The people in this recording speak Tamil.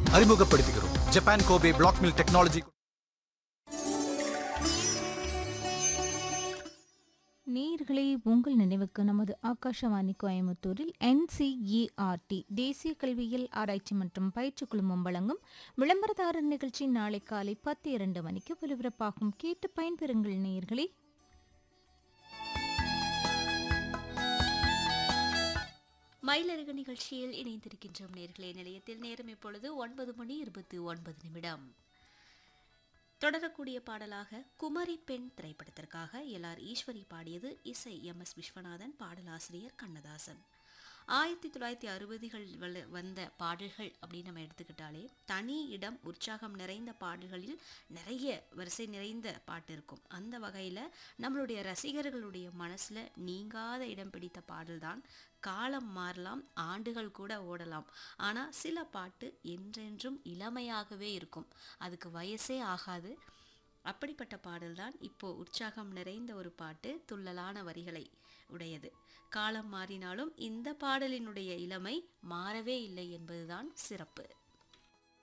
அறிமுகப்படுத்துகிறோம் Japan Kobe black mill technology நேயர்களே உங்கள் நினைவுக்கு நமது ஆகாஷவாணி கோயம்புத்தூரில் என்சிஇஆர்டி தேசிய கல்வியியல் ஆராய்ச்சி மற்றும் பயிற்சி குழுமம் வழங்கும் விளம்பரதாரர் நிகழ்ச்சி நாளை காலை பத்து இரண்டு மணிக்கு ஒலிபரப்பாகும் கேட்டு பயன்பெறுங்கள் நேயர்களே மயிலருகு நிகழ்ச்சியில் இணைந்திருக்கின்றோம் நேர்களே நிலையத்தில் நேரம் இப்பொழுது ஒன்பது மணி இருபத்தி ஒன்பது நிமிடம் தொடரக்கூடிய பாடலாக குமரி பெண் திரைப்படத்திற்காக எல்ஆர் ஈஸ்வரி பாடியது இசை எம் எஸ் விஸ்வநாதன் பாடலாசிரியர் கண்ணதாசன் ஆயிரத்தி தொள்ளாயிரத்தி அறுபதுகள் வந்த பாடல்கள் அப்படின்னு நம்ம எடுத்துக்கிட்டாலே தனி இடம் உற்சாகம் நிறைந்த பாடல்களில் நிறைய வரிசை நிறைந்த பாட்டு இருக்கும் அந்த வகையில் நம்மளுடைய ரசிகர்களுடைய மனசில் நீங்காத இடம் பிடித்த பாடல்தான் காலம் மாறலாம் ஆண்டுகள் கூட ஓடலாம் ஆனால் சில பாட்டு என்றென்றும் இளமையாகவே இருக்கும் அதுக்கு வயசே ஆகாது அப்படிப்பட்ட பாடல்தான் இப்போ உற்சாகம் நிறைந்த ஒரு பாட்டு துள்ளலான வரிகளை உடையது காலம் மாறினாலும் இந்த பாடலினுடைய இளமை மாறவே இல்லை என்பதுதான் சிறப்பு